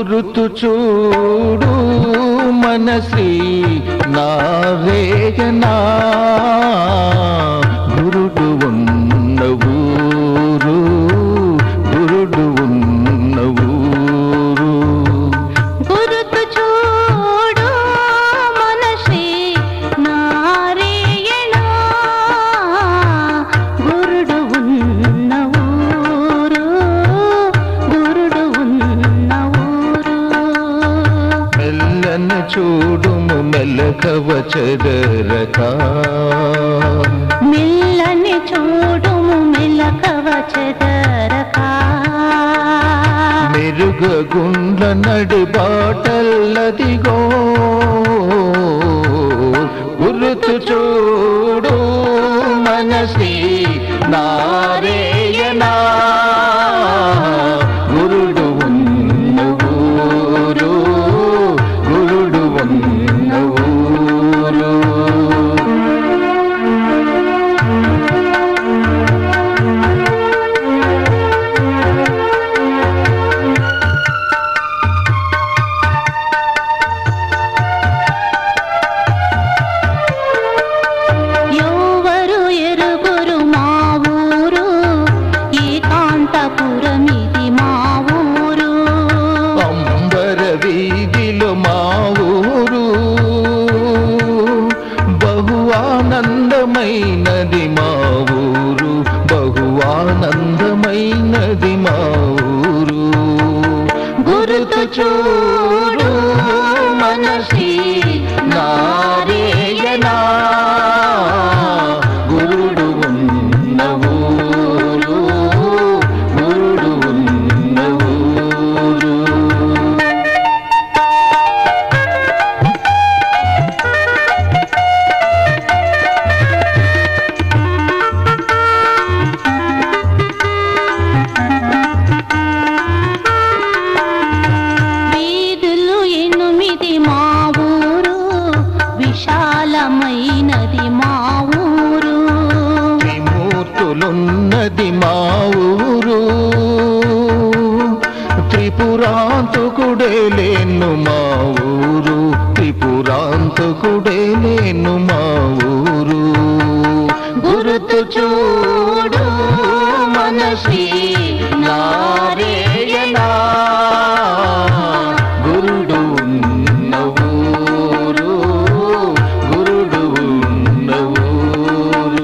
గురుతు చూడు మన శ్రీ నారేయనా గురుడు ఉన్న ఊరు గురుడు ఉన్న ఊరు గురుతు చూడు మన శ్రీ నారాయణ గురుడు ఉన్న ఊరు గురుడు ఉన్న ఊరు మెల్లని చూడుము మెలకవ చెదరక మెల్లని చూడుము మెలకవ చెదరక మెరుగ గుండ్ల నడి బాటల్లదిగో గురుతు చూడు మనసి నారేయనా గురుడు ఉన్న ఊరు గురుడు ఉన్న ఊరు ఎవరు ఎరుగురు మా ఊరు ఏకాంతపురమిది మా ఊరు అంబర వీధిలో మా ఊరు బహు ఆనందమైనది మా ఊరు బహు ఆనందమైనది మా ఊరు గురుతు చూడు మనసి నారేయనా గురుడు ఉన్న ఊరు గురుడు ఉన్న ఊరు వీధులు ఎనిమిది మా ఊరు విశాలమైనది మా ఊరు త్రిమూర్తులున్నది మా ఊరు త్రిపురాంతకుడే లేను మా ఊరు త్రిపురాంతకుడే లేను మా ఊరు గురుతు చూడు మనసి నారేయనా గురుడు ఉన్న ఊరు గురుడు ఉన్న ఊరు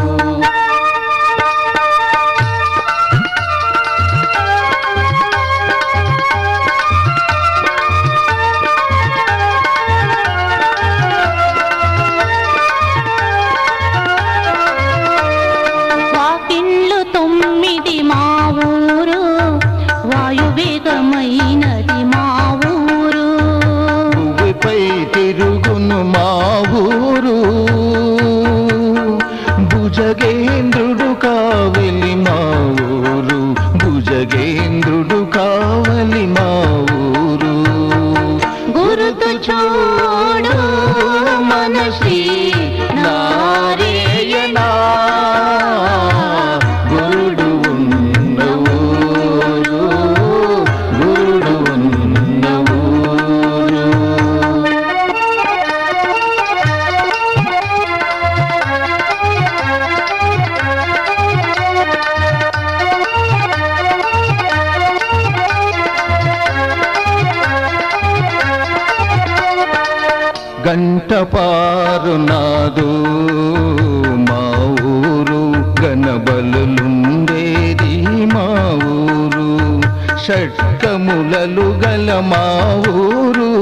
వాకిళ్ళు తొమ్మిది మా ఊరు వాయువేగమైనది మా ఊరు భూమిపై తిరుగును మా ఊరు భుజగేంద్రుడు కావలి మా ఊరు భుజగేంద్రుడు కావలి మా ఊరు గురుతు చూడు మనసి నారేయనా గురుడు ఉన్న ఊరు గురుడు ఉన్న ఊరు గంట పారు నాదు మా ఊరు గణబలుండేది మా ఊరు షట్కములలు గల మా ఊరు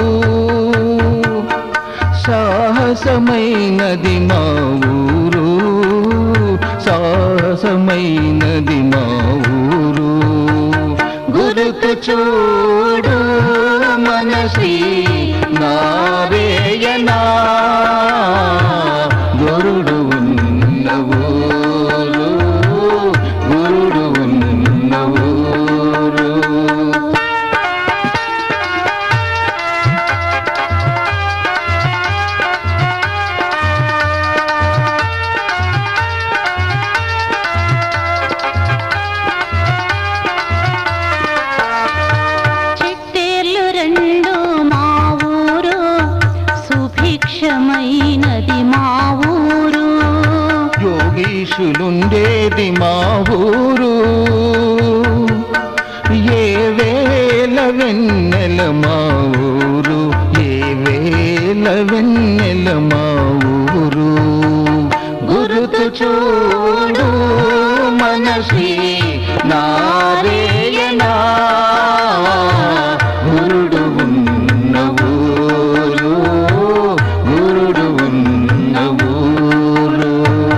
సాహసమైనది మా ఊరు సాహసమైనది మా ఊరు గురుతు చూడు మనసి నారేయనా గురుడు ఉన్న ఊరు గురుడు ఉన్న ఊరు ఋషులుండేది మా ఊరు ఏ వేల వెన్నెల మా ఊరు ఏ వేల వెన్నెల మా ఊరు గురుతు చూడు మనసి నారేయనా గురుడు ఉన్న ఊరు గురుడు ఉన్న ఊరు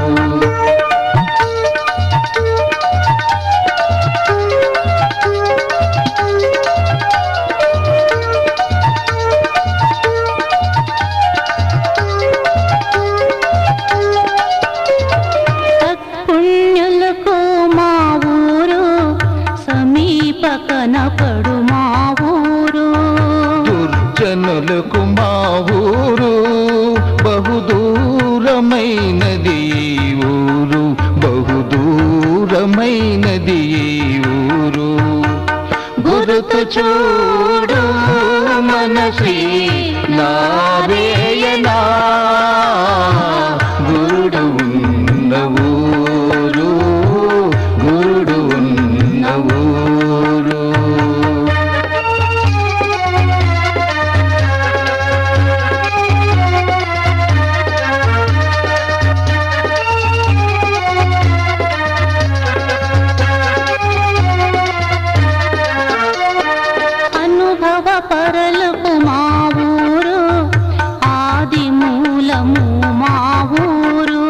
సత్పుణ్యులకు మా ఊరు సమీప కనపడు మా ఊరు దుర్జనులకు మా ఊరు బహుదూరమైనది ఈ ఊరు బహుదూరమైనది ఈ ఊరు గురుతు చూడు మనసి నారేయనా గురుడు ఉన్న ఊరు గురుడు ఉన్న ఊరు అనుభవ పరలకు మా ఊరు ఆది మూలము మా ఊరు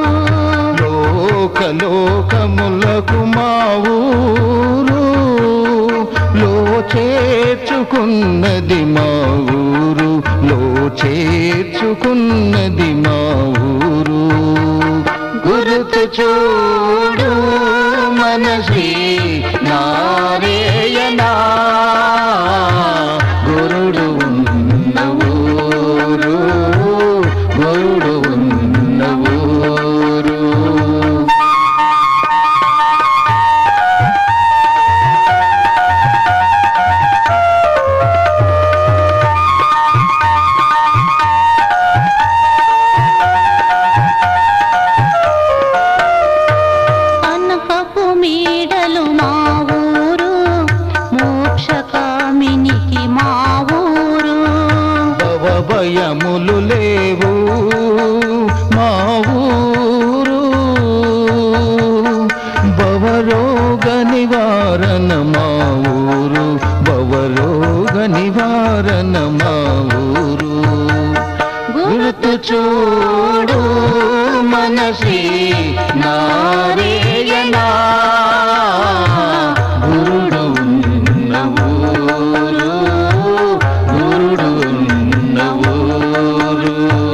లోకలోకములకు మా ఊరు లో చేర్చుకున్నది మా ఊరు లో చేర్చుకున్నది మా ఊరు గురుతు చూడు మనసి నారేయనా గురుడు ఉన్న ఊరు గురుడు ఉన్న ఊరు అనకపు మీడలు మా ఊరు మోక్షకామినికి మా ఊరు భవ భయములు లేవు మా ఊరు భవరోగ నివారణ మా ఊరు భవరోగ నివారణ మా ఊరు గుర్తు చూడు మనసి నారేయనా గురుడు ఉన్న ఊరు గురుడు ఉన్న ఊరు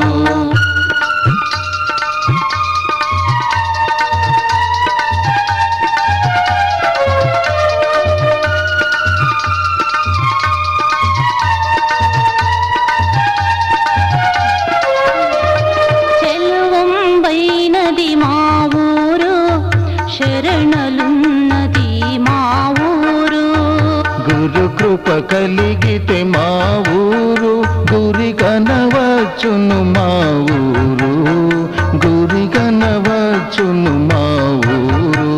చెలువంబైనది మా ఊరు శరణలున్నది మా ఊరు గురు కృప కలిగితే మా ఊరు గురి కనవచ్చును మా ఊరు గురి కనవచ్చును మా ఊరు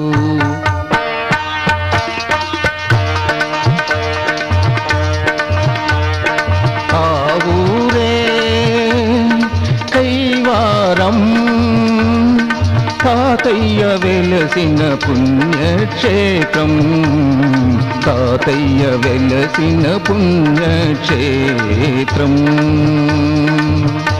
ఆ ఊరే కైవారం తాతయ్య వెలసిన పుణ్యక్షేత్రం తాతయ్య వెలసిన పుణ్యక్షేత్రం